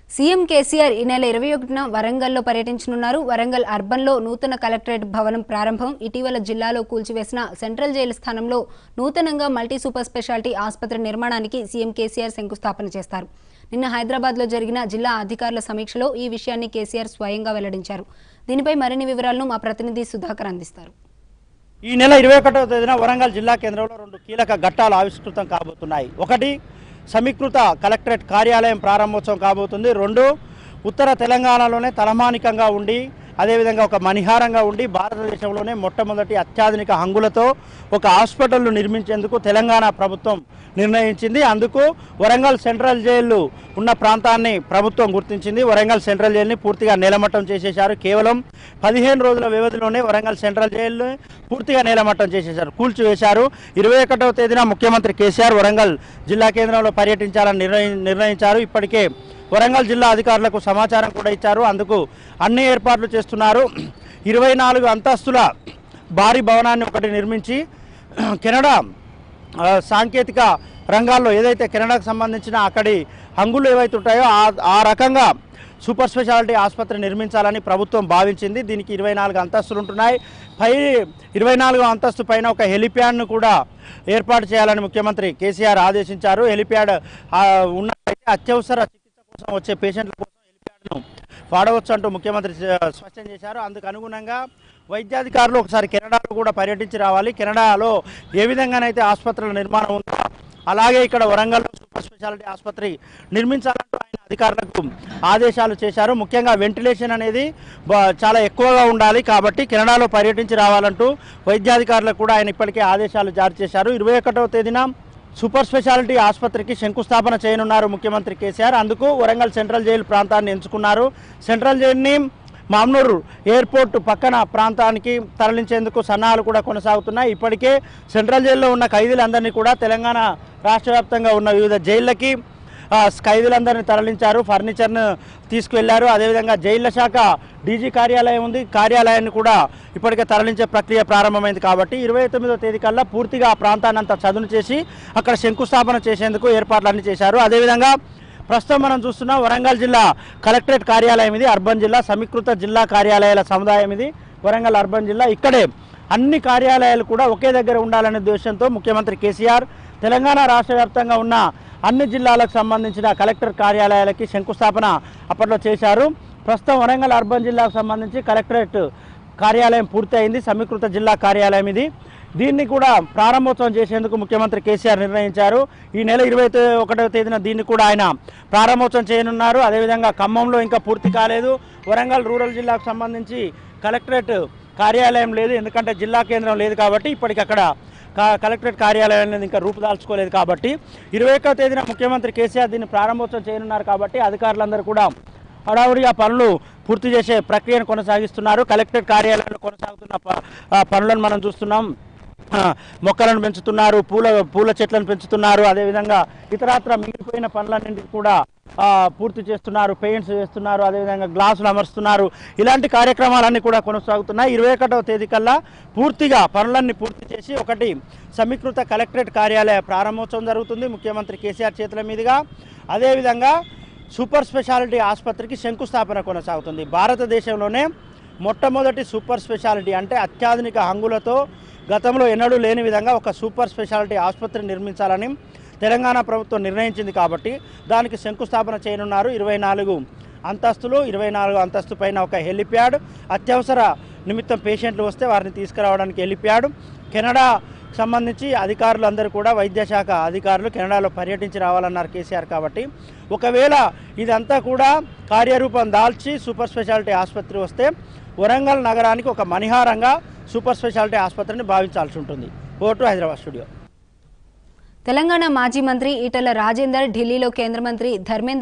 CM KCR ఈ నెల ఇరవై ఒకటిన వరంగల్లో పర్యటించనున్నారు వరంగల్ అర్బన్లో నూతన కలెక్టరేట్ భవనం ప్రారంభం ఇటీవల జిల్లాలో కూల్చివేసిన సెంట్రల్ జైలు స్థానంలో నూతనంగా మల్టీ సూపర్ స్పెషాలిటీ ఆసుపత్రి నిర్మాణానికి సీఎం కేసీఆర్ శంకుస్థాపన చేస్తారు నిన్న హైదరాబాద్లో జరిగిన జిల్లా అధికారుల సమీక్షలో ఈ విషయాన్ని కేసీఆర్ స్వయంగా వెల్లడించారు దీనిపై మరిన్ని వివరాలను మా ప్రతినిధి సుధాకర్ అందిస్తారు ఈ నెల ఇరవై ఒకటవ తేదీన వరంగల్ జిల్లా కేంద్రంలో రెండు కీలక ఘట్టాలు ఆవిష్కృతం కాబోతున్నాయి ఒకటి సమీకృత కలెక్టరేట్ కార్యాలయం ప్రారంభోత్సవం కాబోతుంది రెండు ఉత్తర తెలంగాణలోనే తలమానికంగా ఉండి అదేవిధంగా ఒక మణిహారంగా ఉండి భారతదేశంలోనే మొట్టమొదటి అత్యాధునిక హంగులతో ఒక హాస్పిటల్ను నిర్మించేందుకు తెలంగాణ ప్రభుత్వం నిర్ణయించింది అందుకు వరంగల్ సెంట్రల్ జైలు ఉన్న ప్రాంతాన్ని ప్రభుత్వం గుర్తించింది వరంగల్ సెంట్రల్ జైలుని పూర్తిగా నేలమట్టం చేసేశారు కేవలం పదిహేను రోజుల వ్యవధిలోనే వరంగల్ సెంట్రల్ జైలు పూర్తిగా నేలమట్టం చేసేశారు కూల్చివేశారు ఇరవై ఒకటవ తేదీన ముఖ్యమంత్రి కేసీఆర్ వరంగల్ జిల్లా కేంద్రంలో పర్యటించాలని నిర్ణయి నిర్ణయించారు ఇప్పటికే వరంగల్ జిల్లా అధికారులకు సమాచారం కూడా ఇచ్చారు అందుకు అన్ని ఏర్పాట్లు చేస్తున్నారు ఇరవై నాలుగు అంతస్తుల భారీ భవనాన్ని ఒకటి నిర్మించి కెనడా ఆ, సాంకేతిక రంగాల్లో ఏదైతే కెనడాకు సంబంధించిన అక్కడి హంగులు ఏవైతే ఉంటాయో ఆ ఆ రకంగా సూపర్ స్పెషాలిటీ ఆసుపత్రి నిర్మించాలని ప్రభుత్వం భావించింది దీనికి ఇరవై నాలుగు అంతస్తులు ఉంటున్నాయి పై ఇరవై నాలుగు అంతస్తు పైన ఒక హెలిప్యాడ్ను కూడా ఏర్పాటు చేయాలని ముఖ్యమంత్రి కేసీఆర్ ఆదేశించారు హెలిప్యాడ్ ఆ, ఉన్నట్లయితే అత్యవసర చికిత్స కోసం వచ్చే పేషెంట్ల కోసం హెలిప్యాడ్ను వాడవచ్చు అంటూ ముఖ్యమంత్రి చ- స్పష్టం చేశారు అందుకు అనుగుణంగా వైద్యాధికారులు ఒకసారి కెనడాలో కూడా పర్యటించి రావాలి కెనడాలో ఏ విధంగానైతే ఆసుపత్రుల నిర్మాణం ఉందో అలాగే ఇక్కడ వరంగల్లో సూపర్ స్పెషాలిటీ ఆసుపత్రి నిర్మించాలంటూ ఆయన అధికారులకు ఆదేశాలు చేశారు ముఖ్యంగా వెంటిలేషన్ అనేది బా- చాలా ఎక్కువగా ఉండాలి కాబట్టి కెనడాలో పర్యటించి రావాలంటూ వైద్యాధికారులకు కూడా ఆయన ఇప్పటికే ఆదేశాలు జారీ చేశారు ఇరవై ఒకటవ తేదీన సూపర్ స్పెషాలిటీ ఆసుపత్రికి శంకుస్థాపన చేయనున్నారు ముఖ్యమంత్రి కేసీఆర్ అందుకు వరంగల్ సెంట్రల్ జైలు ప్రాంతాన్ని ఎంచుకున్నారు సెంట్రల్ జైలుని మామ్నూరు ఎయిర్పోర్ట్ పక్కన ప్రాంతానికి తరలించేందుకు సన్నాహాలు కూడా కొనసాగుతున్నాయి ఇప్పటికే సెంట్రల్ జైల్లో ఉన్న ఖైదీలందరినీ కూడా తెలంగాణ రాష్ట్ర వ్యాప్తంగా ఉన్న వివిధ జైళ్ళకి ఆ, ఖైదీలందరినీ తరలించారు ఫర్నిచర్ను తీసుకువెళ్లారు అదేవిధంగా జైళ్ల శాఖ డీజీ కార్యాలయం ఉంది కార్యాలయాన్ని కూడా ఇప్పటికే తరలించే ప్రక్రియ ప్రారంభమైంది కాబట్టి ఇరవై తొమ్మిదో తేదీ కల్లా పూర్తిగా ఆ ప్రాంతాన్ని అంతా చదును చేసి అక్కడ శంకుస్థాపన చేసేందుకు ఏర్పాట్లన్నీ చేశారు అదేవిధంగా ప్రస్తుతం మనం చూస్తున్నాం వరంగల్ జిల్లా కలెక్టరేట్ కార్యాలయం ఇది అర్బన్ జిల్లా సమీకృత జిల్లా కార్యాలయాల సముదాయం ఇది వరంగల్ అర్బన్ జిల్లా ఇక్కడే అన్ని కార్యాలయాలు కూడా ఒకే దగ్గర ఉండాలనే ఉద్దేశంతో ముఖ్యమంత్రి కేసీఆర్ తెలంగాణ రాష్ట్ర వ్యాప్తంగా ఉన్న అన్ని జిల్లాలకు సంబంధించిన కలెక్టర్ కార్యాలయాలకి శంకుస్థాపన అప్పట్లో చేశారు ప్రస్తుతం వరంగల్ అర్బన్ జిల్లాకు సంబంధించి కలెక్టరేట్ కార్యాలయం పూర్తయింది సమీకృత జిల్లా కార్యాలయం ఇది దీన్ని కూడా ప్రారంభోత్సవం చేసేందుకు ముఖ్యమంత్రి కేసీఆర్ నిర్ణయించారు ఈ నెల ఇరవై ఒకటవ తేదీన దీన్ని కూడా ఆయన ప్రారంభోత్సవం చేయనున్నారు అదేవిధంగా ఖమ్మంలో ఇంకా పూర్తి కాలేదు వరంగల్ రూరల్ జిల్లాకు సంబంధించి కలెక్టరేట్ కార్యాలయం లేదు ఎందుకంటే జిల్లా కేంద్రం లేదు కాబట్టి ఇప్పటికక్కడ కా- కలెక్టరేట్ కార్యాలయం అనేది ఇంకా రూపుదాల్చుకోలేదు కాబట్టి ఇరవై ఒక్కవ తేదీన ముఖ్యమంత్రి కేసీఆర్ దీన్ని ప్రారంభోత్సవం చేయనున్నారు కాబట్టి అధికారులందరూ కూడా హడావుడిగా పనులు పూర్తి చేసే ప్రక్రియను కొనసాగిస్తున్నారు కలెక్టరేట్ కార్యాలయంలో కొనసాగుతున్న ప- ఆ పనులను మనం చూస్తున్నాం ఆ, మొక్కలను పెంచుతున్నారు పూల పూల చెట్లను పెంచుతున్నారు అదేవిధంగా ఇతరత్ర మిగిలిపోయిన పనులన్నింటికి కూడా ఆ, పూర్తి చేస్తున్నారు పెయింట్స్ వేస్తున్నారు అదేవిధంగా గ్లాసులు అమరుస్తున్నారు ఇలాంటి కార్యక్రమాలన్నీ కూడా కొనసాగుతున్నాయి ఇరవై ఒకటవ తేదీ కల్లా పూర్తిగా పనులన్నీ పూర్తి చేసి ఒకటి సమీకృత కలెక్టరేట్ కార్యాలయ ప్రారంభోత్సవం జరుగుతుంది ముఖ్యమంత్రి కేసీఆర్ చేతుల మీదుగా అదేవిధంగా సూపర్ స్పెషాలిటీ ఆసుపత్రికి శంకుస్థాపన కొనసాగుతుంది భారతదేశంలోనే మొట్టమొదటి సూపర్ స్పెషాలిటీ అంటే అత్యాధునిక హంగులతో గతంలో ఎన్నడూ లేని విధంగా ఒక సూపర్ స్పెషాలిటీ ఆసుపత్రి నిర్మించాలని తెలంగాణ ప్రభుత్వం నిర్ణయించింది కాబట్టి దానికి శంకుస్థాపన చేయనున్నారు ఇరవై నాలుగు అంతస్తులు ఇరవై నాలుగు అంతస్తు పైన ఒక హెలిప్యాడ్ అత్యవసర నిమిత్తం పేషెంట్లు వస్తే వారిని తీసుకురావడానికి హెలిప్యాడ్ కెనడా సంబంధించి అధికారులు అందరూ కూడా వైద్య శాఖ అధికారులు కెనడాలో పర్యటించి రావాలన్నారు కేసీఆర్ కాబట్టి ఒకవేళ ఇదంతా కూడా కార్యరూపం దాల్చి సూపర్ స్పెషాలిటీ ఆసుపత్రి వస్తే వరంగల్ నగరానికి ఒక మణిహారంగా సూపర్ స్పెషాలిటీ ఆసుపత్రిని భావించాల్సి ఉంటుంది ఓటు హైదరాబాద్ స్టూడియో తెలంగాణ మాజీ మంత్రి ఈటల రాజేందర్ ఢిల్లీలో కేంద్ర మంత్రి ధర్మేంద్ర